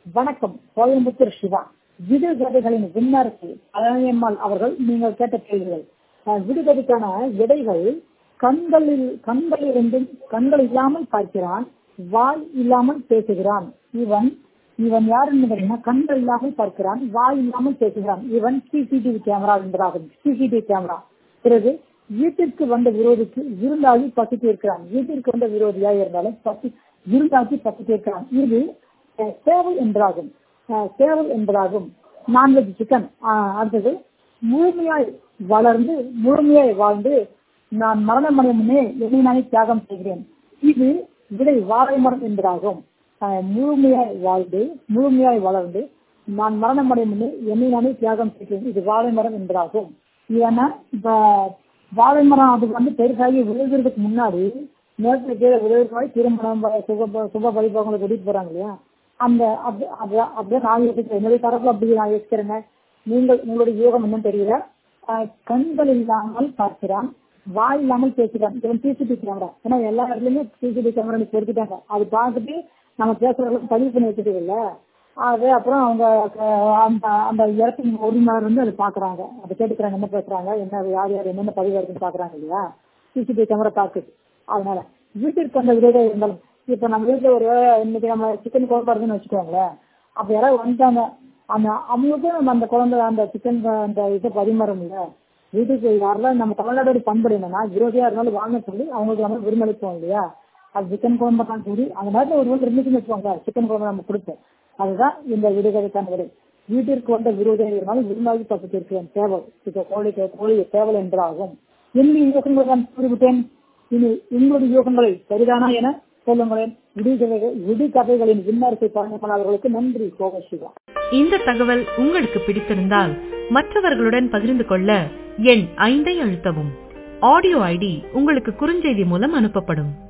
வணக்கம் கோயம்புத்தூர் சிவா விடுகதைகளின் விண்ணரசு பழனியம்மாள் அவர்கள் நீங்கள் கேட்ட கேள்விகள் அஹ், விடுகதைக்கான விடைகள் கண்களில் கண்களிலிருந்தும் கண்கள் இல்லாமல் பார்க்கிறான் வாய் இல்லாமல் பேசுகிறான் இவன் இவன் யார் என்பதுன்னா கண்கள் இல்லாமல் பார்க்கிறான் வாய் இல்லாமல் பேசுகிறான் இவன் சிசிடிவி கேமரா என்பதாகும் சிசிடிவி கேமரா பிறகு வீட்டிற்கு வந்த விரோதிக்கு விருந்தாகி பசி தீர்க்கிறான் வீட்டிற்கு வந்த விரோதியா இருந்தாலும் பசி விருந்தாகி பசி தீர்க்கிறான் இது அஹ், சேவல் என்பதாகும் அஹ், சேவல் என்பதாகும் நான்வெஜ் சிக்கன் அடுத்தது முழுமையாய் வளர்ந்து முழுமையாய் வாழ்ந்து நான் மரணமடையும் முன்னே என்னை நானே தியாகம் செய்கிறேன் இது விடை வாழை மரம் என்பதாகும் அஹ், முழுமையாய் வாழ்ந்து முழுமையாய் வளர்ந்து நான் மரணமடையும் முன்னே என்னை நானே தியாகம் செய்கிறேன் இது வாழை மரம் என்பதாகும் ஏன்னா இப்ப வாழை மரம் அது வந்து பெருசாகி விழுகிறதுக்கு முன்னாடி நேரத்துல கீழே விழுகிறதுக்கு திருமணம் ப- சுப சுப பரிபாகங்களை கூட்டிட்டு போறாங்க இல்லையா அந்த அப்படி- அப்படி- அப்படியே நான் யோசிக்கிறேன் என்னுடைய தரப்புல அப்படி நான் யோசிக்கிறேங்க நீங்கள் உங்களுடைய யோகம் என்னன்னு தெரியல அஹ், கண்கள் இல்லாமல் பார்க்கிறான் வாய் இல்லாமல் பேசுகிறான் இவன் சிசிடிவி கேமரா ஏன்னா எல்லா இடத்துலயுமே சிசிடிவி கேமரா பொறுத்துட்டாங்க அது பார்த்துட்டு நம்ம பேசுறவங்களுக்கு பதிவு பண்ணி வச்சுட்டு இல்ல அது அப்புறம் அவங்க அஹ், அந்த அந்த இடத்துக்கு உரிமையாளர் வந்து அதை பாக்குறாங்க அதை கேட்டுக்கிறாங்க என்ன பேசுறாங்க என்ன யார் யார் என்னென்ன பதிவு இருக்குன்னு பாக்குறாங்க இல்லையா சிசிடிவி கேமரா பாக்குது அதனால வீட்டிற்கு வந்த விரோதம் இருந்தாலும் இப்ப நம்ம வீட்டுல ஒரு இன்னைக்கு நம்ம சிக்கன் குழம்பு இருக்குன்னு வச்சுக்கோங்களேன் அப்ப யாராவது வந்துட்டாங்க அந்த அவங்களுக்கும் நம்ம அந்த குழந்தை அந்த சிக்கன் அந்த இதை பரிமாறோம்ல வீட்டுக்கு யாரெல்லாம் நம்ம தமிழ்நாடோட பண்பு என்னன்னா விரோதியா இருந்தாலும் வாங்க சொல்லி அவங்களுக்கு நம்ம விரும்பளிப்போம் இல்லையா அது சிக்கன் குழம்பு தான் சரி அந்த நேரத்தில் ஒரு வந்து இருந்துச்சுன்னு வச்சுக்கோங்க சிக்கன் குழம்பு நம்ம கொடுப்போம் அதுதான் இந்த விடுதலைக்கான விடை வீட்டிற்கு வந்த விரோதியாக இருந்தாலும் விரும்பாகி பக்கத்து இருக்கிறேன் தேவல் இப்போ கோழி கோழி தேவல் என்றாகும் என்னுடைய யோகங்களை நான் கூறிவிட்டேன் இனி உங்களுடைய யோகங்களை சரிதானா என சொல்லுங்களேன் விடுகதைகள் விடுகதைகளின் விண்ணரசை பழனிமன் அவர்களுக்கு நன்றி கோக சிவா இந்த தகவல் உங்களுக்கு பிடித்திருந்தால் மற்றவர்களுடன் பகிர்ந்து கொள்ள எண் ஐந்தை அழுத்தவும் ஆடியோ ஐடி உங்களுக்கு குறுஞ்செய்தி மூலம் அனுப்பப்படும்